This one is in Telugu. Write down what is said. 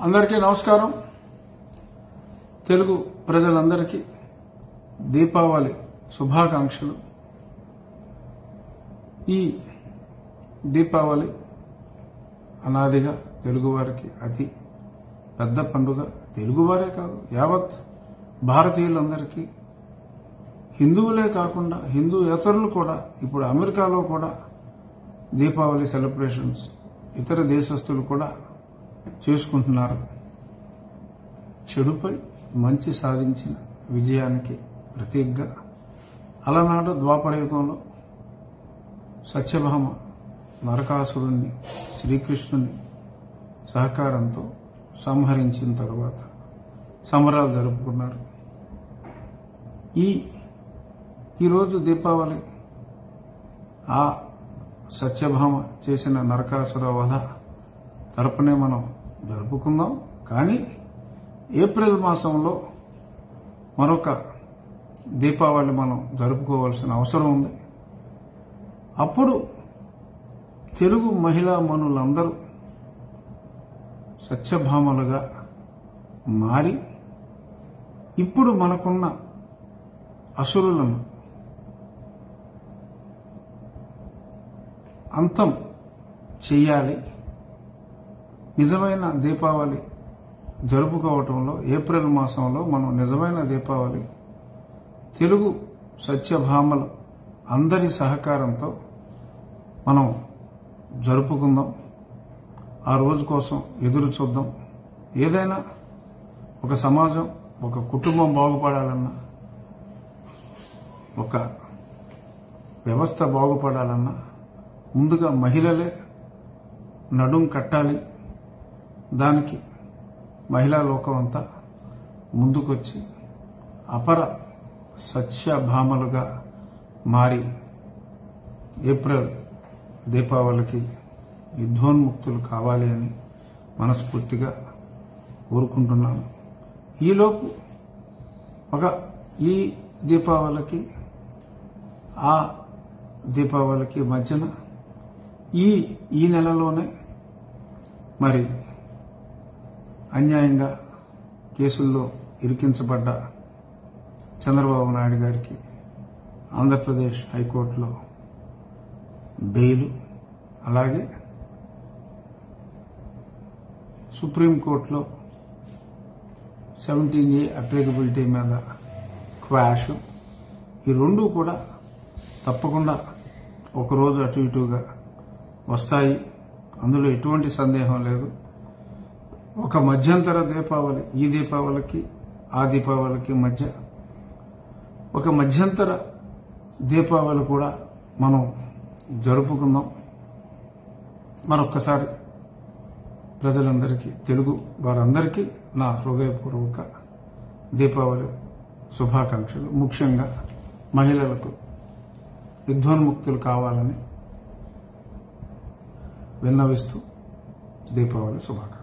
అందరికీ నమస్కారం తెలుగు ప్రజలందరికీ దీపావళి శుభాకాంక్షలు ఈ దీపావళి అనాదిగా తెలుగువారికి అతి పెద్ద పండుగ తెలుగువారే కాదు యావత్ భారతీయులందరికీ హిందువులే కాకుండా హిందూ ఇతరులు కూడా ఇప్పుడు అమెరికాలో కూడా దీపావళి సెలబ్రేషన్స్ ఇతర దేశస్తులు కూడా చేసుకుంటున్నారు చెడుపై మంచి సాధించిన విజయానికి ప్రతీకగా అలనాడు ద్వాపరయుగంలో సత్యభామ నరకాసురుణ్ణి శ్రీకృష్ణుని సహకారంతో సంహరించిన తరువాత సంబరాలు జరుపుకున్నారు ఈ ఈరోజు దీపావళి ఆ సత్యభామ చేసిన నరకాసుర వధ తరపునే మనం జరుపుకుందాం కానీ ఏప్రిల్ మాసంలో మరొక దీపావళి మనం జరుపుకోవాల్సిన అవసరం ఉంది అప్పుడు తెలుగు మహిళా మనులందరూ సత్యభామలుగా మారి ఇప్పుడు మనకున్న అసురులను అంతం చెయ్యాలి నిజమైన దీపావళి జరుపుకోవటంలో ఏప్రిల్ మాసంలో మనం నిజమైన దీపావళి తెలుగు సత్యభామలు అందరి సహకారంతో మనం జరుపుకుందాం ఆ రోజు కోసం ఎదురు చూద్దాం ఏదైనా ఒక సమాజం ఒక కుటుంబం బాగుపడాలన్నా ఒక వ్యవస్థ బాగుపడాలన్నా ముందుగా మహిళలే నడుం కట్టాలి దానికి మహిళా లోకం అంతా ముందుకొచ్చి అపర సత్యభామలుగా మారి ఏప్రిల్ దీపావళికి యుద్ధోన్ముక్తులు కావాలి అని మనస్ఫూర్తిగా కోరుకుంటున్నాను ఈలోపు ఒక ఈ దీపావళికి ఆ దీపావళికి మధ్యన ఈ ఈ నెలలోనే మరి అన్యాయంగా కేసుల్లో ఇరికించబడ్డ చంద్రబాబు నాయుడు గారికి ఆంధ్రప్రదేశ్ హైకోర్టులో బెయిల్ అలాగే సుప్రీంకోర్టులో సెవెంటీన్ ఏ అప్లికబిలిటీ మీద క్వాష్ ఈ రెండు కూడా తప్పకుండా ఒకరోజు అటు ఇటుగా వస్తాయి అందులో ఎటువంటి సందేహం లేదు ఒక మధ్యంతర దీపావళి ఈ దీపావళికి ఆ దీపావళికి మధ్య ఒక మధ్యంతర దీపావళి కూడా మనం జరుపుకుందాం మరొక్కసారి ప్రజలందరికీ తెలుగు వారందరికీ నా హృదయపూర్వక దీపావళి శుభాకాంక్షలు ముఖ్యంగా మహిళలకు యుద్ధోన్ముక్తులు కావాలని విన్నవిస్తూ దీపావళి శుభాకాంక్షలు